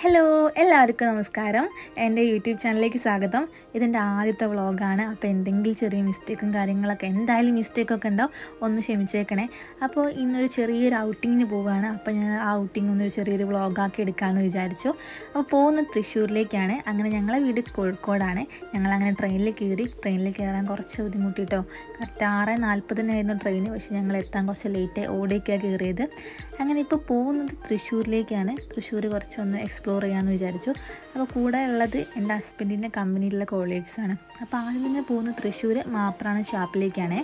hello എല്ലാവർക്കും നമസ്കാരം എൻ്റെ യൂട്യൂബ് ചാനലിലേക്ക് സ്വാഗതം ഇതിൻ്റെ ആദ്യത്തെ വ്ളോഗാണ് അപ്പോൾ എന്തെങ്കിലും ചെറിയ മിസ്റ്റേക്കും കാര്യങ്ങളൊക്കെ എന്തായാലും മിസ്റ്റേക്കൊക്കെ ഉണ്ടാവും ഒന്ന് ക്ഷമിച്ചേക്കണേ അപ്പോൾ ഇന്നൊരു ചെറിയൊരു ഔട്ടിങ്ങിന് പോവുകയാണ് അപ്പോൾ ഞാൻ ആ ഔട്ടിങ് ഒന്നൊരു ചെറിയൊരു വ്ളോഗാക്കി എടുക്കാമെന്ന് വിചാരിച്ചു അപ്പോൾ പോകുന്നത് തൃശ്ശൂരിലേക്കാണ് അങ്ങനെ ഞങ്ങളെ വീട് കോഴിക്കോടാണ് ഞങ്ങളങ്ങനെ ട്രെയിനിൽ കയറി ട്രെയിനിൽ കയറാൻ കുറച്ച് ബുദ്ധിമുട്ടിട്ടോ കറക്റ്റ് ആറ് നാൽപ്പതിനായിരുന്നു ട്രെയിൻ പക്ഷേ ഞങ്ങൾ എത്താൻ കുറച്ച് ലേറ്റായി ഓടിയൊക്കെയാണ് കയറിയത് അങ്ങനെ ഇപ്പോൾ പോകുന്നത് തൃശ്ശൂരിലേക്കാണ് തൃശ്ശൂർ കുറച്ചൊന്ന് എക്സ്പ്ലോർ ചെയ്യാമെന്ന് വിചാരിച്ചു അപ്പോൾ കൂടെ ഉള്ളത് എൻ്റെ ഹസ്ബൻഡിൻ്റെ കമ്പനിയിലുള്ള കോളീഗ്സാണ് അപ്പോൾ ആദ്യം തന്നെ പോകുന്നത് തൃശ്ശൂർ മാപ്രാണ് ഷാപ്പിലേക്കാണ്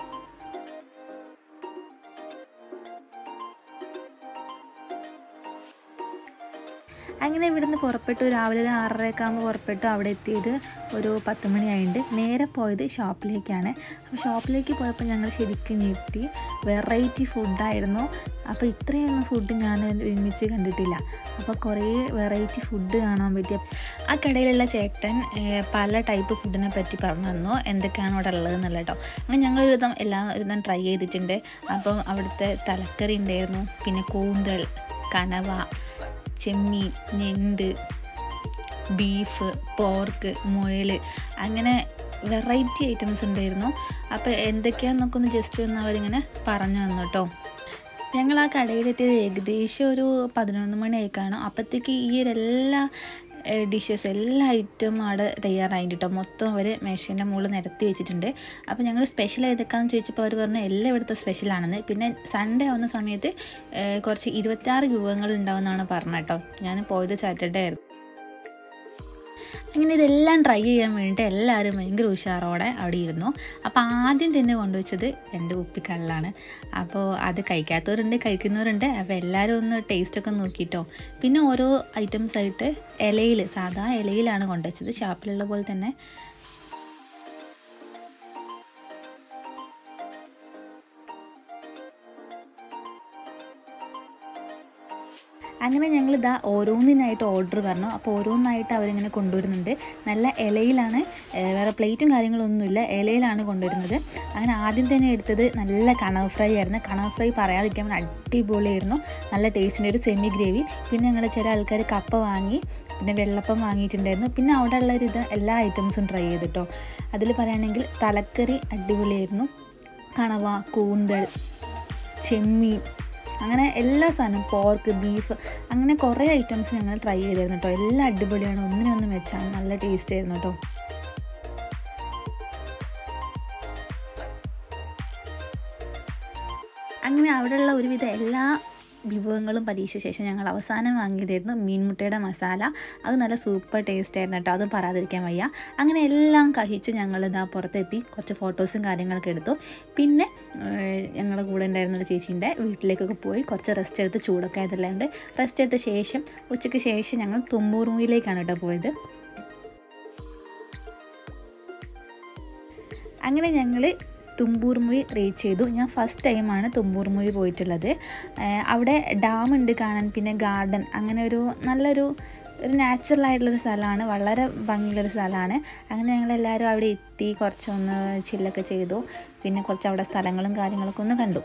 അങ്ങനെ ഇവിടുന്ന് പുറപ്പെട്ടു രാവിലെ ഒരു ആറരയൊക്കെ ആകുമ്പോൾ പുറപ്പെട്ടു അവിടെ എത്തിയത് ഒരു പത്ത് മണിയായിട്ട് നേരെ പോയത് ഷോപ്പിലേക്കാണ് അപ്പോൾ ഷോപ്പിലേക്ക് പോയപ്പോൾ ഞങ്ങൾ ശരിക്കും ഞെട്ടി വെറൈറ്റി ഫുഡായിരുന്നു അപ്പോൾ ഇത്രയൊന്നും ഫുഡ് ഞാൻ ഒരുമിച്ച് കണ്ടിട്ടില്ല അപ്പോൾ കുറേ വെറൈറ്റി ഫുഡ് കാണാൻ പറ്റിയ ആ കടയിലുള്ള ചേട്ടൻ ഏഹ്, പല ടൈപ്പ് ഫുഡിനെ പറ്റി പറഞ്ഞു തന്നു എന്തൊക്കെയാണ് അവിടെ ഉള്ളത് എന്നുള്ള കേട്ടോ അങ്ങനെ ഞങ്ങൾ ഒരു വിധം എല്ലാം ഒരു വിധം ട്രൈ ചെയ്തിട്ടുണ്ട് അപ്പം അവിടുത്തെ തലക്കറി ഉണ്ടായിരുന്നു പിന്നെ കൂന്തൽ കനവ ചെമ്മീൻ ഞണ്ട് ബീഫ് പോർക്ക് മുയൽ അങ്ങനെ വെറൈറ്റി ഐറ്റംസ് ഉണ്ടായിരുന്നു അപ്പോൾ എന്തൊക്കെയാണെന്നൊക്കെ ഒന്ന് ജസ്റ്റ് ഒന്ന് അവരിങ്ങനെ പറഞ്ഞു തന്നു കേട്ടോ ഞങ്ങൾ ആ കടയിലെത്തിയത് ഏകദേശം ഒരു പതിനൊന്ന് മണിയായി കാണും അപ്പോഴത്തേക്ക് ഈ ഒരു എല്ലാ ഡിഷസ് എല്ലാ ഐറ്റവും അവിടെ തയ്യാറായിട്ട് കേട്ടോ മൊത്തം അവർ മേശേൻ്റെ മുകളിൽ നിരത്തി വെച്ചിട്ടുണ്ട് അപ്പോൾ ഞങ്ങൾ സ്പെഷ്യൽ ഏതൊക്കെയാണെന്ന് ചോദിച്ചപ്പോൾ അവർ പറഞ്ഞു എല്ലാം ഇവിടുത്തെ സ്പെഷ്യലാണെന്ന് പിന്നെ സൺഡേ ആവുന്ന സമയത്ത് ഏഹ്, കുറച്ച് ഇരുപത്തിയാറ് വിഭവങ്ങൾ ഉണ്ടാവുമെന്നാണ് പറഞ്ഞത് കേട്ടോ ഞാൻ പോയത് സാറ്റർഡേ ആയിരുന്നു അങ്ങനെ ഇതെല്ലാം ട്രൈ ചെയ്യാൻ വേണ്ടിയിട്ട് എല്ലാവരും ഭയങ്കര ഉഷാറോടെ അവിടെ ഇരുന്നു അപ്പോൾ ആദ്യം തന്നെ കൊണ്ടുവച്ചത് രണ്ട് കുപ്പിക്കള്ളാണ് അപ്പോൾ അത് കഴിക്കാത്തവരുണ്ട് കഴിക്കുന്നവരുണ്ട് അപ്പോൾ എല്ലാവരും ഒന്ന് ടേസ്റ്റൊക്കെ നോക്കിയിട്ടോ പിന്നെ ഓരോ ഐറ്റംസ് ആയിട്ട് ഇലയിൽ സാധാ ഇലയിലാണ് കൊണ്ടുവച്ചത് ഷാപ്പിലുള്ള പോലെ തന്നെ അങ്ങനെ ഞങ്ങൾ ഇതാ ഓരോന്നിനായിട്ട് ഓർഡർ പറഞ്ഞു അപ്പോൾ ഓരോന്നായിട്ട് അവരിങ്ങനെ കൊണ്ടുവരുന്നുണ്ട് നല്ല ഇലയിലാണ് ഏഹ് വേറെ പ്ലേറ്റും കാര്യങ്ങളൊന്നുമില്ല ഇലയിലാണ് കൊണ്ടുവരുന്നത് അങ്ങനെ ആദ്യം തന്നെ എടുത്തത് നല്ല കണവ് ഫ്രൈ ആയിരുന്നു കണവ് ഫ്രൈ പറയാതിരിക്കാൻ വേണ്ടി അടിപൊളിയായിരുന്നു നല്ല ടേസ്റ്റിൻ്റെ ഒരു സെമി ഗ്രേവി പിന്നെ ഞങ്ങൾ ചില ആൾക്കാർ കപ്പ വാങ്ങി പിന്നെ വെള്ളപ്പം വാങ്ങിയിട്ടുണ്ടായിരുന്നു പിന്നെ അവിടെ ഉള്ള ഒരു ഇത് എല്ലാ ഐറ്റംസും ട്രൈ ചെയ്തിട്ടോ അതിൽ പറയുകയാണെങ്കിൽ തലക്കറി അടിപൊളിയായിരുന്നു കണവ കൂന്തൽ ചെമ്മീൻ അങ്ങനെ എല്ലാ സാധനവും പോർക്ക് ബീഫ് അങ്ങനെ കുറേ ഐറ്റംസ് ഞങ്ങൾ ട്രൈ ചെയ്തിരുന്നു കേട്ടോ എല്ലാം അടിപൊളിയാണ് ഒന്നിനൊന്നും വെച്ചാണ് നല്ല ടേസ്റ്റ് ആയിരുന്നു കേട്ടോ അങ്ങനെ അവിടെയുള്ള ഒരുവിധ എല്ലാ വിഭവങ്ങളും പരീക്ഷിച്ച ശേഷം ഞങ്ങൾ അവസാനം വാങ്ങിയതായിരുന്നു മീൻമുട്ടയുടെ മസാല അത് നല്ല സൂപ്പർ ടേസ്റ്റ് ആയിരുന്നു കേട്ടോ അത് പറയാതിരിക്കാൻ വയ്യ അങ്ങനെ എല്ലാം കഴിച്ച് ഞങ്ങൾ ഇതാ പുറത്തെത്തി കുറച്ച് ഫോട്ടോസും കാര്യങ്ങളൊക്കെ എടുത്തു പിന്നെ ഏഹ്, ഞങ്ങളുടെ കൂടെ ഉണ്ടായിരുന്ന ഒരു ചേച്ചീൻ്റെ വീട്ടിലേക്കൊക്കെ പോയി കുറച്ച് റെസ്റ്റ് എടുത്ത് ചൂടൊക്കെ ആയതെല്ലാം ഉണ്ട് റെസ്റ്റ് എടുത്ത ശേഷം ഉച്ചയ്ക്ക് ശേഷം ഞങ്ങൾ തുമ്പൂർമുയിലേക്കാണ് കേട്ടോ പോയത് അങ്ങനെ ഞങ്ങൾ തുമ്പൂർമുഴി റീച്ച് ചെയ്തു ഞാൻ ഫസ്റ്റ് ടൈമാണ് തുമ്പൂർമുഴി പോയിട്ടുള്ളത് ഏഹ് അവിടെ ഡാം ഉണ്ട് കാണാൻ പിന്നെ ഗാർഡൻ അങ്ങനെ ഒരു നല്ലൊരു ഒരു നാച്ചുറൽ ആയിട്ടുള്ളൊരു സ്ഥലമാണ് വളരെ ഭംഗിയുള്ളൊരു സ്ഥലമാണ് അങ്ങനെ ഞങ്ങളെല്ലാവരും അവിടെ എത്തി കുറച്ചൊന്ന് ചില്ലൊക്കെ ചെയ്തു പിന്നെ കുറച്ച് അവിടെ സ്ഥലങ്ങളും കാര്യങ്ങളൊക്കെ ഒന്ന് കണ്ടു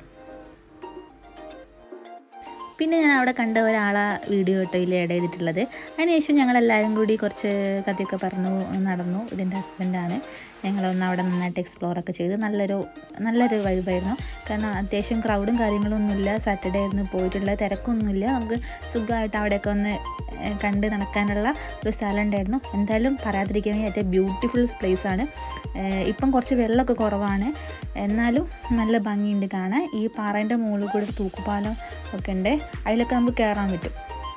പിന്നെ ഞാൻ അവിടെ കണ്ട ഒരാളെ വീഡിയോ കേട്ടോ ഇതിൽ ആഡ് ചെയ്തിട്ടുള്ളത് അതിനുശേഷം ഞങ്ങളെല്ലാവരും കൂടി കുറച്ച് കഥയൊക്കെ പറഞ്ഞു നടന്നു ഇതിൻ്റെ ഹസ്ബൻഡാണ് ഞങ്ങളൊന്ന് അവിടെ നന്നായിട്ട് എക്സ്പ്ലോർ ഒക്കെ ചെയ്ത് നല്ലൊരു നല്ലൊരു വൈബായിരുന്നു കാരണം അത്യാവശ്യം ക്രൗഡും കാര്യങ്ങളൊന്നുമില്ല സാറ്റർഡേ ആയിരുന്നു പോയിട്ടുള്ള തിരക്കൊന്നുമില്ല നമുക്ക് സുഖമായിട്ട് അവിടെയൊക്കെ ഒന്ന് ഏഹ്, കണ്ട് നടക്കാനുള്ള ഒരു സ്ഥലം ഉണ്ടായിരുന്നു എന്തായാലും പറയാതിരിക്കാൻ വയ്യ ഏറ്റവും ബ്യൂട്ടിഫുൾ പ്ലേസ് ആണ് ഏഹ്, ഇപ്പം കുറച്ച് വെള്ളമൊക്കെ കുറവാണ് എന്നാലും നല്ല ഭംഗിയുണ്ട് കാണാൻ ഈ പാറേൻ്റെ മുകളിൽ കൂടെ ഒരു തൂക്കുപാലം ഒക്കെ ഉണ്ട് അതിലൊക്കെ നമുക്ക് കയറാൻ പറ്റും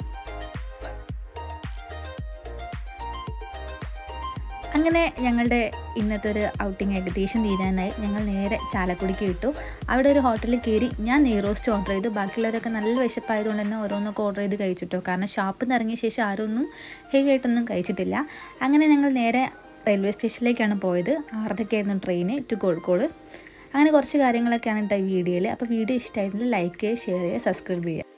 അങ്ങനെ ഞങ്ങളുടെ ഇന്നത്തെ ഒരു ഔട്ടിങ് ഏകദേശം തീരാനായി ഞങ്ങൾ നേരെ ചാലക്കുടിക്ക് വിട്ടു അവിടെ ഒരു ഹോട്ടലിൽ കയറി ഞാൻ നെയ്റോസ്റ്റ് ഓർഡർ ചെയ്തു ബാക്കിയുള്ളവരൊക്കെ നല്ല വിശപ്പായതുകൊണ്ട് തന്നെ ഓരോന്നൊക്കെ ഓർഡർ ചെയ്ത് കഴിച്ചിട്ടോ കാരണം ഷാപ്പിൽ നിന്ന് ഇറങ്ങിയ ശേഷം ആരും ഒന്നും ഹെവി ആയിട്ടൊന്നും കഴിച്ചിട്ടില്ല അങ്ങനെ ഞങ്ങൾ നേരെ റെയിൽവേ സ്റ്റേഷനിലേക്കാണ് പോയത് ആറരയ്ക്കായിരുന്നു ട്രെയിന് ടു കോഴിക്കോട് അങ്ങനെ കുറച്ച് കാര്യങ്ങളൊക്കെയാണ് കേട്ടോ ഈ വീഡിയോയിൽ അപ്പോൾ വീഡിയോ ഇഷ്ടമായിട്ടുണ്ടെങ്കിൽ ലൈക്ക് ചെയ്യുക ഷെയർ ചെയ്യുക സബ്സ്ക്രൈബ് ചെയ്യുക